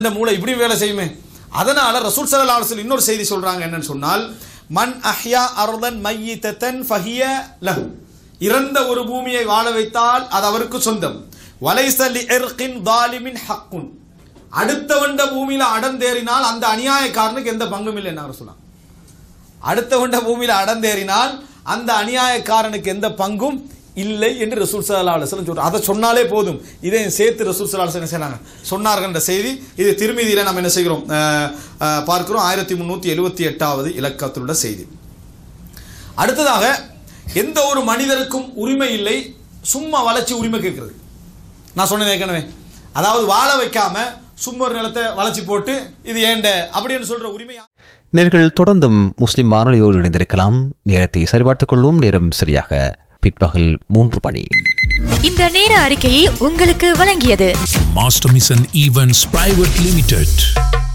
இந்த மூளை இப்படி வேலை செய்யுமே அதனால ரசூல் ஸல்லல்லாஹு அலைஹி வஸல்லம் இன்னொரு செய்தி சொல்றாங்க என்னன்னு சொன்னால் மன் அஹ்யா அர்தன் மையித்தன் ஃபஹிய லஹு இறந்த ஒரு பூமியை வாழ வைத்தால் அது அவருக்கு சொந்தம் வலைஸ லி இர்கின் தாலிமின் ஹக்குன் அடுத்தவண்ட பூமியில அடந்தேறினால் அந்த அநியாயக்காரனுக்கு எந்த பங்கும் இல்லை என்ன சொல்லலாம் அடுத்தவண்ட பூமியில அடந்தேறினால் அந்த அநியாயக்காரனுக்கு எந்த பங்கும் இல்லை என்று ரசூல் சல்லா அலுவலம் சொல்றார் அதை சொன்னாலே போதும் இதை சேர்த்து ரசூல் சல்லா அலுவலம் என்ன செய்றாங்க சொன்னார்கள் என்ற செய்தி இது திருமதியில நம்ம என்ன செய்கிறோம் அஹ், அஹ், பார்க்கிறோம் ஆயிரத்தி முந்நூற்றி எழுபத்தி எட்டாவது இலக்கத்திலுள்ள செய்தி அடுத்ததாக எந்த ஒரு மனிதருக்கும் உரிமை இல்லை சும்மா வளர்ச்சி உரிமை கேட்கறது நான் சொன்னேன் ஏற்கனவே அதாவது வாழ வைக்காம சும்மா ஒரு நிலத்தை வளைச்சி போட்டு இது ஏண்ட அப்படின்னு சொல்ற உரிமை நேர்கள் தொடர்ந்தும் முஸ்லிம் வானொலியோடு இணைந்திருக்கலாம் நேரத்தை சரிபார்த்துக் கொள்வோம் நேரம் சரியாக பிற்பகல் மூன்று மணி இந்த நேர அறிக்கையை உங்களுக்கு வழங்கியது Master Mission Events Private Limited.